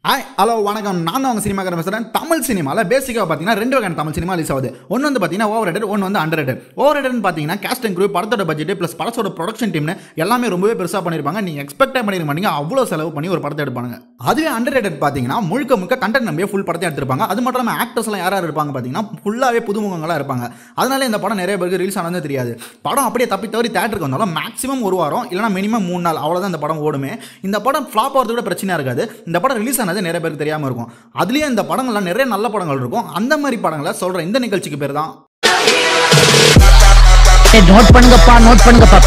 Hi hello வணக்கம் நான் தான் உங்கள் சினிமாக்கார பேசுகிறேன் தமிழ் சினிமாவில் பேசிக்காக பார்த்தீங்கன்னா ரெண்டு வகையான தமிழ் சினிமா ரிலீஸ் ஆகுது ஒன்று வந்து பார்த்தீங்கன்னா ஓவர் ரேட்டட் ஒன்று வந்து அண்டர் ரேட்டட் ஓவர் ரேட்டட்னு பார்த்தீங்கன்னா கேஸ்ட் அண்ட் குரூப் படத்தோட பட்ஜெட் ப்ளஸ் படத்தோட ப்ரொடக்ஷன் டீம்னு எல்லாமே ரொம்பவே பெருசாக பண்ணியிருப்பாங்க நீங்கள் எக்ஸ்பெக்டே பண்ணிருக்க மாட்டீங்க அவ்வளோ செலவு பண்ணி ஒரு படத்தை எடுப்பாங்க அதுவே அண்டர் ரேட்டட் பார்த்தீங்கன்னா முழுக்க முழுக்க கண்டென்ட் நம்பியே ஃபுல் படத்தை எடுத்திருப்பாங்க அது மட்டும் இல்லாமல் ஆக்டர்ஸ்லாம் யார் யார் இருப்பாங்க பார்த்தீங்கன்னா ஃபுல்லாகவே புதுமுகங்களாக இருப்பாங்க அதனால இந்த படம் நிறைய பேருக்கு ரிலீஸ் ஆனது தெரியாது படம் அப்படியே தப்பி தவறி தேட்டருக்கு வந்தாலும் மேக்ஸிமம் ஒரு வாரம் இல்லைனா மினிமம் மூணு நாள் அவ்வளோதான் இந்த படம் ஓடுமே இந்த படம் ஃப்ளாப் ஆகிறது கூட பிரச்சனையாக இருக்காது இந்த படம் ரிலீஸ் ஆனது நிறைய பேருக்கு தெரியாமல் இருக்கும் அதுலேயே இந்த படங்கள்லாம் நிறைய நல்ல படங்கள் இருக்கும் அந்த மாதிரி படங்களை சொல்கிற இந்த நிகழ்ச்சிக்கு பேர் தான் நோட் பண்ணுங்கப்பா நோட் பண்ணுங்கப்பா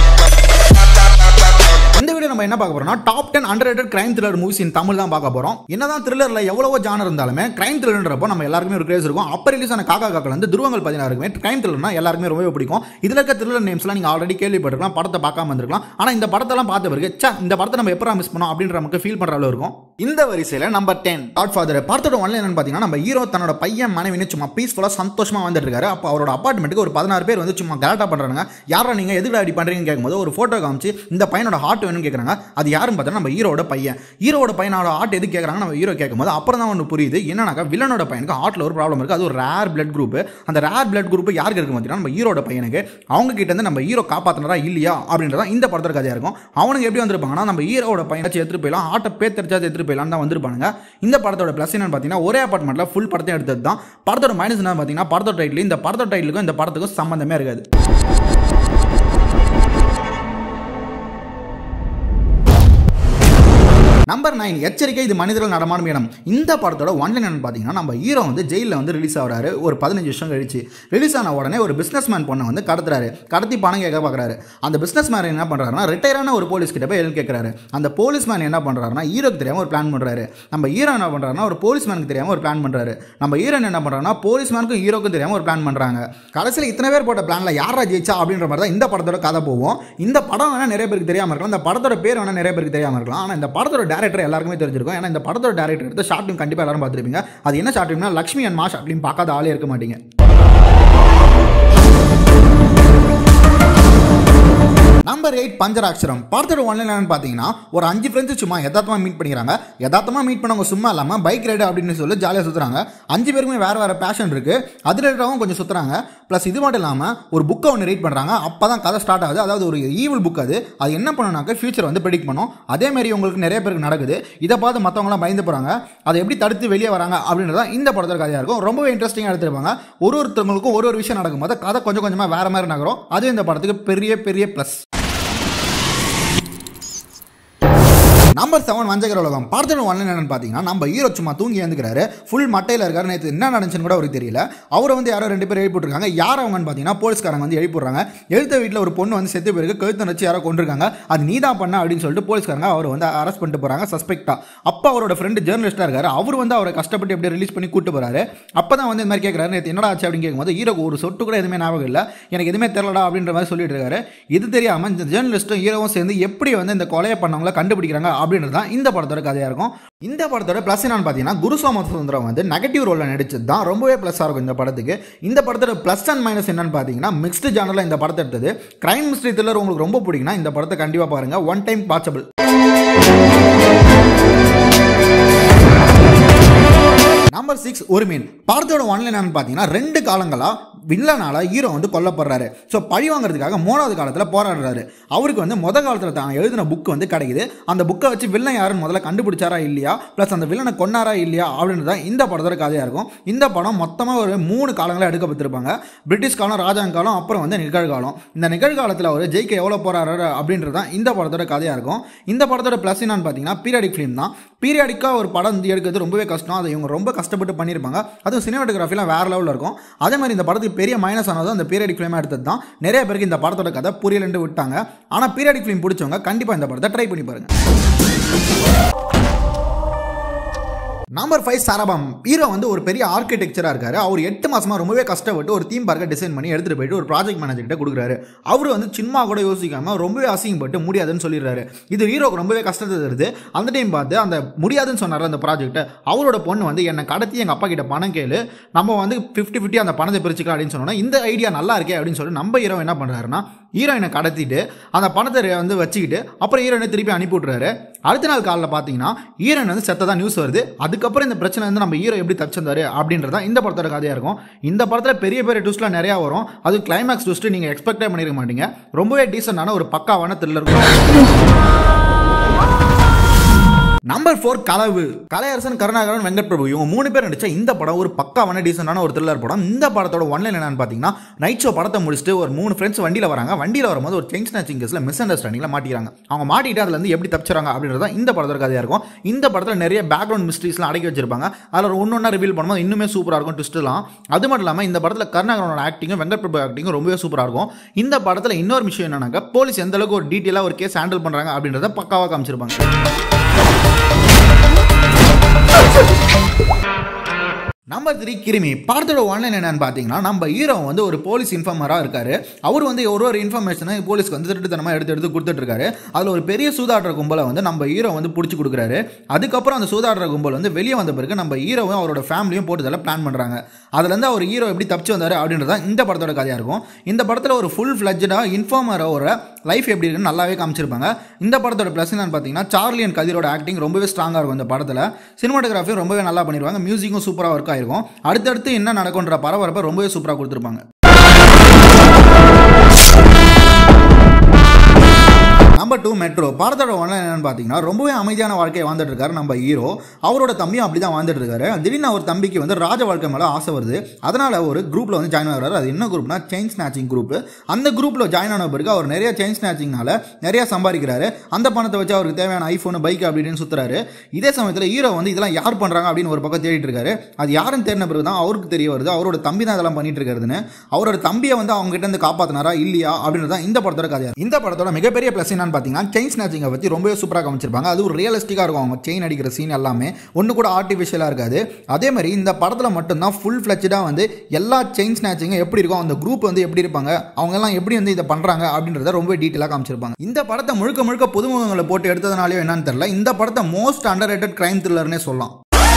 இந்த வீடியோ நம்ம என்ன பார்க்க போறோம்னா top ten under rated crime thriller movies in Tamil தான் பார்க்க போறோம் என்னதான் த்ரில்லர்ல எவ்வளவோ ஜானர் இருந்தாலுமே கிரைம் த்ரில்லர்ன்றப்போ நம்ம எல்லாருக்குமே ஒரு கிரேஸ் இருக்கும் அப்போ ரிலீஸ் ஆன காக்கா காக்கல் வந்து துருவங்கள் பதினாறுக்குமே கிரைம் த்ரில்லர்னா எல்லாருக்குமே ரொம்பவே பிடிக்கும் இதுல இருக்க த்ரில்லர் நேம்ஸ்லாம் நீங்க ஆல்ரெடி கேள்விப்பட்டிருக்கலாம் படத்தை பார்க்காம வந்திருக்கலாம் ஆனா இந்த படத்தெல்லாம் பார்த்த பிறகு ச்சே இந்த படத்தை நம்ம எப்பறம் மிஸ் பண்ணோம் அப்படின்ற நமக்கு ஃபீல் பண்ற அளவு இருக்கும் இந்த வரிசையில நம்பர் டென் காட் ஃபாதர் படத்தோட ஒன்ல என்னன்னு பார்த்தீங்கன்னா நம்ம ஹீரோ தன்னோட பையன் மனைவினு சும்மா பீஸ்ஃபுல்லாக சந்தோஷமா வந்துட்டு இருக்காரு அப்போ அவரோட அப்பார்ட்மெண்ட்டுக்கு ஒரு பதினாறு பேர் வந்து சும்மா கலாட்டா பண்றாங்க யாரா நீங்க எதுக்கு அப்படி பண்றீங்கன்னு கேட்கும்போது ஒரு போட்டோ காமிச்சு இந்த பையனோட ஹார்ட் வேணும்னு கேட்குறாங்க அது யாருன்னு பார்த்தா நம்ம ஹீரோட பையன் ஹீரோட பையனோட ஹார்ட் எது கேட்குறாங்க நம்ம ஹீரோ கேட்கும்போது அப்புறம் தான் ஒன்று புரியுது என்னன்னாக்கா வில்லனோட பையனுக்கு ஹார்ட்ல ஒரு ப்ராப்ளம் இருக்கு அது ஒரு ரேர் பிளட் குரூப் அந்த ரேர் பிளட் குரூப் யாருக்கு இருக்கு பார்த்தீங்கன்னா நம்ம ஹீரோட பையனுக்கு அவங்க கிட்ட இருந்து நம்ம ஹீரோ காப்பாத்தினரா இல்லையா அப்படின்றத இந்த படத்தோட கதையா இருக்கும் அவனுக்கு எப்படி வந்திருப்பாங்கன்னா நம்ம ஹீரோட பையனை எடுத்துட்டு போயிடலாம் ஆட்டை பேத்தரிச்சா எடுத்துட்டு போயிடலாம் தான் வந்திருப்பாங்க இந்த படத்தோட ப்ளஸ் என்னன்னு பார்த்தீங்கன்னா ஒரே அப்பார்ட்மெண்ட்ல ஃபுல் படத்தையும் எடுத்தது தான் படத்தோட மைனஸ் என்ன பார்த்தீங்கன்னா படத்தோட டைட்டில் இந்த படத்தோட டைட்டிலுக்கும் இந்த படத்துக்கும் சம்மந்தமே இருக்காது நம்பர் நைன் எச்சரிக்கை இது மனிதர்கள் நடமாடும் இடம் இந்த படத்தோட ஒன்லைன் என்னன்னு பார்த்தீங்கன்னா நம்ம ஹீரோ வந்து ஜெயிலில் வந்து ரிலீஸ் ஆகிறாரு ஒரு பதினஞ்சு வருஷம் கழிச்சு ரிலீஸ் ஆன உடனே ஒரு பிஸ்னஸ் மேன் பொண்ணை வந்து கடத்துறாரு கடத்தி பணம் கேட்க பார்க்குறாரு அந்த பிஸ்னஸ் மேன் என்ன பண்ணுறாருன்னா ரிட்டையரான ஒரு போலீஸ் கிட்ட போய் ஹெல்ப் கேட்குறாரு அந்த போலீஸ் மேன் என்ன பண்ணுறாருன்னா ஹீரோக்கு தெரியாமல் ஒரு பிளான் பண்ணுறாரு நம்ம ஹீரோ என்ன பண்ணுறாருன்னா ஒரு போலீஸ் மேனுக்கு தெரியாமல் ஒரு பிளான் பண்ணுறாரு நம்ம ஹீரோ என்ன பண்ணுறாருன்னா போலீஸ் மேனுக்கும் ஹீரோக்கும் தெரியாமல் ஒரு பிளான் பண்ணுறாங்க கடைசியில் இத்தனை பேர் போட்ட பிளானில் யாரா ஜெயிச்சா அப்படின்ற மாதிரி தான் இந்த படத்தோட கதை போகும் இந்த படம் வேணால் நிறைய பேருக்கு தெரியாமல் இருக்கலாம் இந்த படத்தோட பேர் வேணால் நிறைய பேருக்கு தெரியாமல் இருக்கலாம் ஆனால் இந்த படத்தோட டேரக்டர் எல்லாருக்குமே தெரிஞ்சிருக்கும் ஏன்னா இந்த படத்தோட டேரக்டர் எடுத்த ஷார்ட் ஃபிலிம் கண்டிப்பாக எல்லாரும் பார்த்துருப்பீங்க அது என்ன ஷார்ட் ஃபிலிம்னா Lakshmi and Maa short film பார்க்காத ஆளே இருக்க மாட்டீங்க நம்பர் எயிட் பஞ்சராட்சரம் படத்தோட ஒன்லைன் என்னன்னு பார்த்தீங்கன்னா ஒரு அஞ்சு ஃப்ரெண்ட்ஸ் சும்மா யதார்த்தமாக மீட் பண்ணிக்கிறாங்க யதார்த்தமாக மீட் பண்ணவங்க சும்மா இல்லாமல் பைக் ரைடு அப்படின்னு சொல்லி ஜாலியாக சுற்றுறாங்க அஞ்சு பேருக்குமே வேறு வேறு பேஷன் இருக்குது அது ரிலேட்டடாகவும் கொஞ்சம் சுற்றுறாங்க ப்ளஸ் இது மட்டும் இல்லாமல் ஒரு புக்கை ஒன்று ரீட் பண்ணுறாங்க அப்போ தான் கதை ஸ்டார்ட் ஆகுது அதாவது ஒரு ஈவில் புக் அது அது என்ன பண்ணுனாக்க ஃபியூச்சர் வந்து ப்ரெடிக்ட் பண்ணும் அதே மாதிரி உங்களுக்கு நிறைய பேருக்கு நடக்குது இதை பார்த்து மற்றவங்களாம் பயந்து போகிறாங்க அதை எப்படி தடுத்து வெளியே வராங்க அப்படின்றத இந்த படத்தோட கதையாக இருக்கும் ரொம்பவே இன்ட்ரெஸ்டிங்காக எடுத்துருப்பாங்க ஒரு ஒருத்தவங்களுக்கும் ஒரு ஒரு விஷயம் நடக்கும்போது கதை கொஞ்சம் கொஞ்சமாக வேறு மாதிரி நகரும் அது இந்த படத்துக்கு பெரிய பெரிய ப்ளஸ் நம்பர் செவன் வஞ்சகர் உலகம் படத்தோட ஒன்லைன் என்னன்னு பார்த்தீங்கன்னா நம்ம ஹீரோ சும்மா தூங்கி எழுந்துக்கிறாரு ஃபுல் மட்டையில் இருக்காரு நேற்று என்ன நடந்துச்சுன்னு கூட அவருக்கு தெரியல அவரை வந்து யாரோ ரெண்டு பேர் எழுப்பிட்டுருக்காங்க யார் அவங்கன்னு பார்த்தீங்கன்னா போலீஸ்காரங்க வந்து எழுப்பிடுறாங்க எழுத்த வீட்டில் ஒரு பொண்ணு வந்து செத்து போயிருக்கு கழுத்து வச்சு யாரோ கொண்டிருக்காங்க அது நீ தான் பண்ண அப்படின்னு சொல்லிட்டு போலீஸ்காரங்க அவர் வந்து அரெஸ்ட் பண்ணிட்டு போகிறாங்க சஸ்பெக்டா அப்போ அவரோட ஃப்ரெண்டு ஜேர்னலிஸ்ட்டாக இருக்காரு அவர் வந்து அவரை கஷ்டப்பட்டு எப்படி ரிலீஸ் பண்ணி கூட்டு போறாரு அப்போ தான் வந்து இந்த மாதிரி கேட்குறாரு நேற்று என்னடா ஆச்சு அப்படின்னு கேட்கும்போது ஹீரோக்கு ஒரு சொட்டு கூட எதுவுமே ஞாபகம் இல்லை எனக்கு எதுவுமே தெரியலடா அப்படின்ற மாதிரி சொல்லிட்டு இருக்காரு இது தெரியாமல் இந்த ஜேர்னலிஸ்ட்டும் ஹீரோவும் சேர்ந்து எப்படி வந்து இந்த கொலையை பண்ணவங்கள கண்டுபிடிக்கிறாங்க அப்படின்றது தான் இந்த படத்தோட கதையாக இருக்கும் இந்த படத்தோட ப்ளஸ் என்னன்னு பார்த்தீங்கன்னா குரு சோமசுந்தரம் வந்து நெகட்டிவ் ரோலில் நடிச்சது தான் ரொம்பவே ப்ளஸ்ஸாக இருக்கும் இந்த படத்துக்கு இந்த படத்தோட ப்ளஸ் அண்ட் மைனஸ் என்னன்னு பார்த்தீங்கன்னா மிக்ஸ்டு ஜானரில் இந்த படத்தை எடுத்தது கிரைம் மிஸ்ட்ரி த்ரில்லர் உங்களுக்கு ரொம்ப பிடிக்குன்னா இந்த படத்தை கண்டிப்பாக பாருங்கள் one time watchable number six ஒரு மீன் படத்தோட ஒன்லைன் என்னன்னு பார்த்தீங்கன்னா ரெண்டு காலங்களாக வில்லனால ஹீரோ வந்து கொல்லப்படுறாரு ஸோ பழி வாங்குறதுக்காக மூணாவது காலத்தில் போராடுறாரு அவருக்கு வந்து முத காலத்தில் தான் எழுதின புக் வந்து கிடைக்குது அந்த புக்கை வச்சு வில்லன் யாருன்னு முதல்ல கண்டுபிடிச்சாரா இல்லையா ப்ளஸ் அந்த வில்லனை கொன்னாரா இல்லையா அப்படின்றது தான் இந்த படத்தோட கதையாக இருக்கும் இந்த படம் மொத்தமாக ஒரு மூணு காலங்களாக எடுக்கப்பட்டிருப்பாங்க பிரிட்டிஷ் காலம் ராஜாங்க காலம் அப்புறம் வந்து நிகழ்காலம் இந்த நிகழ்காலத்தில் அவர் ஜெயிக்க எவ்வளோ போராடுறாரு அப்படின்றது தான் இந்த படத்தோட கதையாக இருக்கும் இந்த படத்தோட ப்ளஸ் என்னன்னு பார்த்தீங்கன்னா பீரியாடிக் ஃபிலிம் தான் பீரியாடிக்காக ஒரு படம் வந்து எடுக்கிறது ரொம்பவே கஷ்டம் அதை இவங்க ரொம்ப கஷ்டப்பட்டு பண்ணியிருப்பாங்க அதுவும் சினிமாட்டோகிராஃபிலாம் வேறு லெவலில் இருக்கும் அதே மாதிரி இந்த படத்துக்கு பெரிய மைனஸ் ஆனதும் அந்த பீரியடிக் ஃபிலிமாக எடுத்தது தான் நிறைய பேருக்கு இந்த படத்தோட கதை புரியலன்னு விட்டாங்க ஆனால் பீரியடிக் ஃபிலிம் பிடிச்சவங்க கண்டிப்பாக இந்த படத்தை ட்ரை பண்ணி பாருங்க நம்பர் ஃபைவ் சாரபாம் ஹீரோ வந்து ஒரு பெரிய ஆர்கிடெக்சராக இருக்காரு அவர் எட்டு மாசமா ரொம்பவே கஷ்டப்பட்டு ஒரு தீம் பார்க்க டிசைன் பண்ணி எடுத்துகிட்டு போயிட்டு ஒரு ப்ராஜெக்ட் மேனேஜர் கிட்ட கொடுக்குறாரு அவர் வந்து சின்மா கூட யோசிக்காம ரொம்பவே அசிங்கப்பட்டு முடியாதுன்னு சொல்லிடுறாரு இது ஹீரோக்கு ரொம்பவே கஷ்டத்தை தருது அந்த டைம் பார்த்து அந்த முடியாதுன்னு சொன்னார் அந்த ப்ராஜெக்ட்டை அவரோட பொண்ணு வந்து என்னை கடத்தி எங்கள் அப்பா கிட்ட பணம் கேளு நம்ம வந்து ஃபிஃப்டி ஃபிஃப்டி அந்த பணத்தை பிரிச்சுக்கலாம் அப்படின்னு சொன்னோன்னா இந்த ஐடியா நல்லா இருக்கே அப்படின்னு சொல்லிட்டு நம்ம ஹீரோ என்ன பண்ணுறாருன்னா ஹீரோயினை கடத்திட்டு அந்த பணத்தை வந்து வச்சுக்கிட்டு அப்புறம் ஹீரோயினை திருப்பி அனுப்பி விட்றாரு அடுத்த நாள் காலையில் பார்த்தீங்கன்னா ஈரன் வந்து செத்ததா நியூஸ் வருது அதுக்கப்புறம் இந்த பிரச்சனை வந்து நம்ம ஹீரோ எப்படி தப்பிச்சிருந்தாரு அப்படின்றதா இந்த படத்தோட கதையாக இருக்கும் இந்த படத்தில் பெரிய பெரிய ட்விஸ்ட்லாம் நிறையா வரும் அது கிளைமேக்ஸ் ட்விஸ்ட் நீங்கள் எக்ஸ்பெக்டே பண்ணிருக்க மாட்டீங்க ரொம்பவே டீசெண்டான ஒரு பக்காவான thriller number four Kalavu Kalaiyarasan Karunakaran Venkat Prabhu இவங்க மூணு பேர் நடிச்ச இந்த படம் ஒரு பக்காவான டீசெண்டான ஒரு த்ரில்லர் படம் இந்த படத்தோட ஒன்லைன் என்னன்னு பார்த்தீங்கன்னா நைட் ஷோ படத்தை முடிச்சுட்டு ஒரு மூணு ஃப்ரெண்ட்ஸ் வண்டியில் வராங்க வண்டியில் வரும்போது ஒரு செயின் ஸ்நாச்சிங் கேஸில் மிஸ் அண்டர்ஸ்டாண்டிங்கில் மாட்டிக்கிறாங்க அவங்க மாட்டிட்டு அதுல இருந்து எப்படி தப்பிச்சாங்க அப்படின்றது இந்த படத்தோட கதையாக இருக்கும் இந்த படத்தில் நிறைய பேக்ரவுண்ட் மிஸ்ட்ரீஸ்லாம் அடக்கி வச்சிருப்பாங்க அதில் ஒன்று ஒன்றா ரிவீல் பண்ணும்போது இன்னுமே சூப்பராக இருக்கும் ட்விஸ்ட்லாம் அது மட்டும் இல்லாமல் இந்த படத்தில் கருணாகரனோட ஆக்டிங்கும் வெங்கட் பிரபு ஆக்டிங்கும் ரொம்பவே சூப்பராக இருக்கும் இந்த படத்தில் இன்னொரு விஷயம் என்னன்னாக்கா போலீஸ் எந்த அளவுக்கு ஒரு டீட்டெயிலாக ஒரு கேஸ் ஹேண்டில் பண்ணுறாங்க அப்படின்றத பக்காவாக காமிச்சிருப்பாங்க நம்பர் த்ரீ கிருமி படத்தோட ஒன்லைன் என்னன்னு பார்த்தீங்கன்னா நம்ம ஹீரோ வந்து ஒரு போலீஸ் இன்ஃபார்மராக இருக்காரு அவர் வந்து ஒரு ஒரு இன்ஃபர்மேஷனை போலீஸ்க்கு வந்து திருட்டுத்தனமாக எடுத்து எடுத்து கொடுத்துட்டு இருக்காரு அதில் ஒரு பெரிய சூதாடுற கும்பலை வந்து நம்ம ஹீரோ வந்து பிடிச்சி கொடுக்குறாரு அதுக்கப்புறம் அந்த சூதாடுற கும்பல் வந்து வெளியே வந்த பிறகு நம்ம ஹீரோவும் அவரோட ஃபேமிலியும் போட்டு பிளான் பண்ணுறாங்க அதுலேருந்து அவர் ஹீரோ எப்படி தப்பிச்சு வந்தார் அப்படின்றத இந்த படத்தோட கதையாக இருக்கும் இந்த படத்தில் ஒரு ஃபுல் ஃப்ளஜ்டாக இன்ஃபார்மரோட லைஃப் எப்படி இருக்குன்னு நல்லாவே காமிச்சிருப்பாங்க இந்த படத்தோட ப்ளஸ் என்னன்னு பார்த்தீங்கன்னா சார்லி அண்ட் கதிரோட ஆக்டிங் ரொம்பவே ஸ்ட்ராங்காக இருக்கும் இந்த படத்தில் சினிமாட்டோகிராஃபி ரொம்பவே நல்லா பண்ணிடுவாங்க மியூசிக்கும் சூப்பராக ஒர்க் ஆயிருக்கும் அடுத்தடுத்து என்ன நடக்கும்ன்ற பரபரப்பை ரொம்பவே சூப்பராக கொடுத்துருப்பாங்க நம்பர் டூ மெட்ரோ படத்தோட ஒன்லைன் என்னன்னு பார்த்தீங்கன்னா ரொம்பவே அமைதியான வாழ்க்கையை வாழ்ந்துட்டு இருக்காரு நம்ம ஹீரோ அவரோட தம்பியும் அப்படி தான் வாழ்ந்துட்டு இருக்காரு திடீர்னு அவர் தம்பிக்கு வந்து ராஜ வாழ்க்கை மேலே ஆசை வருது அதனால ஒரு குரூப்பில் வந்து ஜாயின் ஆகிறாரு அது என்ன குரூப்னா செயின் ஸ்நாச்சிங் குரூப் அந்த குரூப்பில் ஜாயின் ஆன பிறகு அவர் நிறைய செயின் ஸ்நாச்சிங்னால நிறைய சம்பாதிக்கிறாரு அந்த பணத்தை வச்சு அவருக்கு தேவையான ஐஃபோன் பைக் அப்படின்னு சுற்றுறாரு இதே சமயத்தில் ஹீரோ வந்து இதெல்லாம் யார் பண்ணுறாங்க அப்படின்னு ஒரு பக்கம் தேடிட்டு இருக்காரு அது யாருன்னு தேடின பிறகு தான் அவருக்கு தெரிய வருது அவரோட தம்பி தான் இதெல்லாம் பண்ணிட்டு இருக்காருன்னு அவரோட தம்பியை வந்து அவங்க கிட்ட இருந்து காப்பாத்தினாரா இல்லையா அப்படின்னு தான் இந்த படத்தோட கதையா இந்த படத்தோட மிகப்பெரிய ப்ளஸ் என்னன்னு பார்த்தீங்கன்னா செயின் ஸ்நாச்சிங்கை பற்றி ரொம்பவே சூப்பராக காமிச்சிருப்பாங்க அது ஒரு ரியலிஸ்டிக்காக இருக்கும் அவங்க செயின் அடிக்கிற சீன் எல்லாமே ஒன்று கூட ஆர்டிஃபிஷியலாக இருக்காது அதே மாதிரி இந்த படத்தில் மட்டும்தான் ஃபுல் ஃப்ளெச்சாக வந்து எல்லா செயின் ஸ்நாச்சிங்கும் எப்படி இருக்கும் அந்த குரூப் வந்து எப்படி இருப்பாங்க அவங்க எல்லாம் எப்படி வந்து இதை பண்ணுறாங்க அப்படின்றத ரொம்ப டீட்டெயிலாக காமிச்சிருப்பாங்க இந்த படத்தை முழுக்க முழுக்க புதுமுகங்களை போட்டு எடுத்ததுனாலயோ என்னன்னு தெரியல இந்த படத்தை மோஸ்ட் அண்டர் ரேட்டட் கிரைம் த்ரில்லர்னே சொல்லலாம்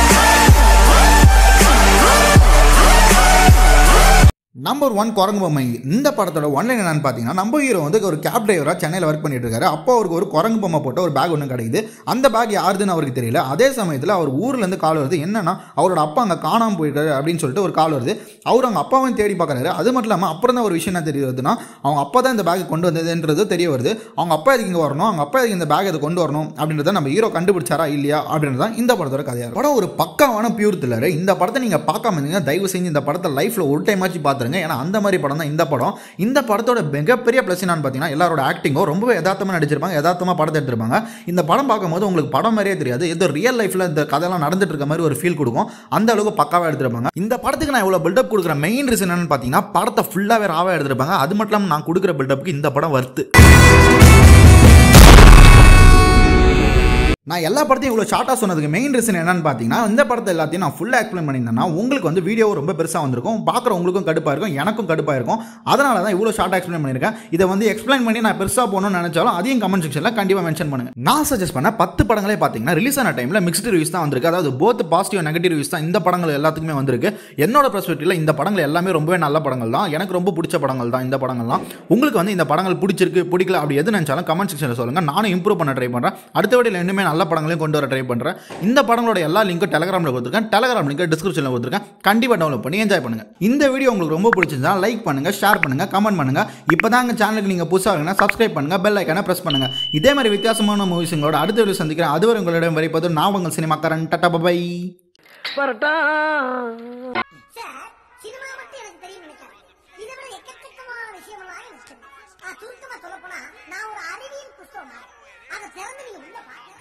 நம்பர் ஒன் குரங்கு பொம்மை இந்த படத்தோட ஒன்லைன் என்னன்னு பார்த்தீங்கன்னா நம்ம ஹீரோ வந்து ஒரு கேப் டிரைவராக சென்னையில் ஒர்க் பண்ணிட்டு இருக்காரு அப்போ அவருக்கு ஒரு குரங்கு பொம்மை போட்ட ஒரு பேக் ஒன்று கிடைக்குது அந்த பேக் யாருதுன்னு அவருக்கு தெரியல அதே சமயத்தில் அவர் ஊர்லேருந்து கால் வருது என்னன்னா அவரோட அப்பா அங்கே காணாமல் போயிருக்காரு அப்படின்னு சொல்லிட்டு ஒரு கால் வருது அவர் அவங்க அப்பாவையும் தேடி பார்க்குறாரு அது மட்டும் இல்லாமல் அப்புறம் தான் ஒரு விஷயம் என்ன தெரிய வருதுன்னா அவங்க அப்பா தான் இந்த பேக் கொண்டு வந்ததுன்றது தெரிய வருது அவங்க அப்பா இதுக்கு இங்கே வரணும் அவங்க அப்பா இதுக்கு இந்த பேக் இதை கொண்டு வரணும் அப்படின்றத நம்ம ஹீரோ கண்டுபிடிச்சாரா இல்லையா அப்படின்றது தான் இந்த படத்தோட கதையாக படம் ஒரு பக்காவான பியூர் த்ரில்லர் இந்த படத்தை நீங்கள் பார்க்காம இருந்தீங்க தயவு செஞ்சு இந்த படத்தை லைஃப்பில் ஒரு டைம் ஆச்சு பார்த்துருங்க ஏன்னா அந்த மாதிரி படம் தான் இந்த படம் இந்த படத்தோட மிகப்பெரிய ப்ளஸ் என்னன்னு பார்த்தீங்கன்னா எல்லாரோட ஆக்டிங்கோ ரொம்ப யதார்த்தமாக நடிச்சிருப்பாங்க யதார்த்தமாக படத்தை எடுத்திருப்பாங்க இந்த படம் பார்க்கும்போது உங்களுக்கு படம் மாதிரியே தெரியாது ஏதோ ரியல் லைஃப்பில் இந்த கதையெல்லாம் நடந்துட்டு இருக்க மாதிரி ஒரு ஃபீல் கொடுக்கும் அந்த அளவுக்கு பக்காவாக எடுத்திருப்பாங்க இந்த படத்துக்கு நான் இவ்வளோ பில்டப் கொடுக்குற மெயின் ரீசன் என்னன்னு பார்த்தீங்கன்னா படத்தை ஃபுல்லாகவே ராவாக எடுத்திருப்பாங்க அது மட்டும் இல்லாமல் நான் கொடுக்குற பில்டப்புக்கு இந்த படம் வருத்து நான் எல்லா படத்தையும் இவ்வளோ ஷார்ட்டாக சொன்னதுக்கு மெயின் ரீசன் என்னன்னு பார்த்தீங்கன்னா இந்த படத்தை எல்லாத்தையும் நான் ஃபுல்லாக எக்ஸ்பிளைன் பண்ணியிருந்தேன்னா உங்களுக்கு வந்து வீடியோ ரொம்ப பெருசாக வந்திருக்கும் பார்க்குறவங்களுக்கும் கடுப்பாக இருக்கும் எனக்கும் கடுப்பாக இருக்கும் அதனால தான் இவ்வளோ ஷார்ட்டாக எக்ஸ்பிளைன் பண்ணியிருக்கேன் இதை வந்து எக்ஸ்பிளைன் பண்ணி நான் பெருசாக போகணும்னு நினச்சாலும் அதையும் கமெண்ட் செக்ஷனில் கண்டிப்பாக மென்ஷன் பண்ணுங்க நான் சஜஸ்ட் பண்ண பத்து படங்களே பார்த்தீங்கன்னா ரிலீஸ் ஆன டைமில் மிக்ஸ்டு ரிவ்யூஸ் தான் வந்திருக்கு அதாவது போத் பாசிட்டிவ் நெகட்டிவ் ரிவ்யூஸ் தான் இந்த படங்கள் எல்லாத்துக்குமே வந்திருக்கு என்னோட பெர்ஸ்பெக்டிவ்ல இந்த படங்கள் எல்லாமே ரொம்பவே நல்ல படங்கள் தான் எனக்கு ரொம்ப பிடிச்ச படங்கள் தான் இந்த படங்கள்லாம் உங்களுக்கு வந்து இந்த படங்கள் பிடிச்சிருக்கு பிடிக்கல அப்படி எது நினச்சாலும் கமெண்ட் செக்ஷனில் சொல்லுங்கள் நானும் இம்ப்ரூவ் பண்ண ட்ரை பண்ணுறேன் அடுத்த வீடியோவில் இன்னுமே நல்ல படங்களையும் கொண்டு வர ட்ரை பண்ணுறேன் இந்த படங்களோட எல்லா லிங்க்கும் டெலகிராமில் கொடுத்துருக்கேன் டெலகிராம் லிங்க் டிஸ்கிரிப்ஷனில் கொடுத்துருக்கேன் கண்டிப்பாக டவுன்லோட் பண்ணி என்ஜாய் பண்ணுங்க இந்த வீடியோ உங்களுக்கு ரொம்ப பிடிச்சிருந்தா லைக் பண்ணுங்க ஷேர் பண்ணுங்க கமெண்ட் பண்ணுங்க இப்போ தான் எங்கள் சேனலுக்கு நீங்கள் புதுசாக இருக்கீங்கன்னா சப்ஸ்கிரைப் பண்ணுங்க பெல் ஐக்கான ப்ரெஸ் பண்ணுங்க இதே மாதிரி வித்தியாசமான மூவிஸுங்களோட அடுத்த வீடியோ சந்திக்கிறேன் அதுவரை உங்களிடம் வரைப்பது நான் உங்கள் சினிமாக்காரன் டட்டா பை வரட்டா சார் சினிமா மட்டும் எனக்கு தெரியும் நினைக்கிறேன் இதை விட எக்கச்சக்கமான விஷயமெல்லாம் எனக்கு தெரியும். ஆ, சுருக்கமா சொல்லப் போனா நான் ஒரு அறிவியல் புஸ்தகம் மாதிரி. அதை திறந்து நீங்க உள்ள பாக்க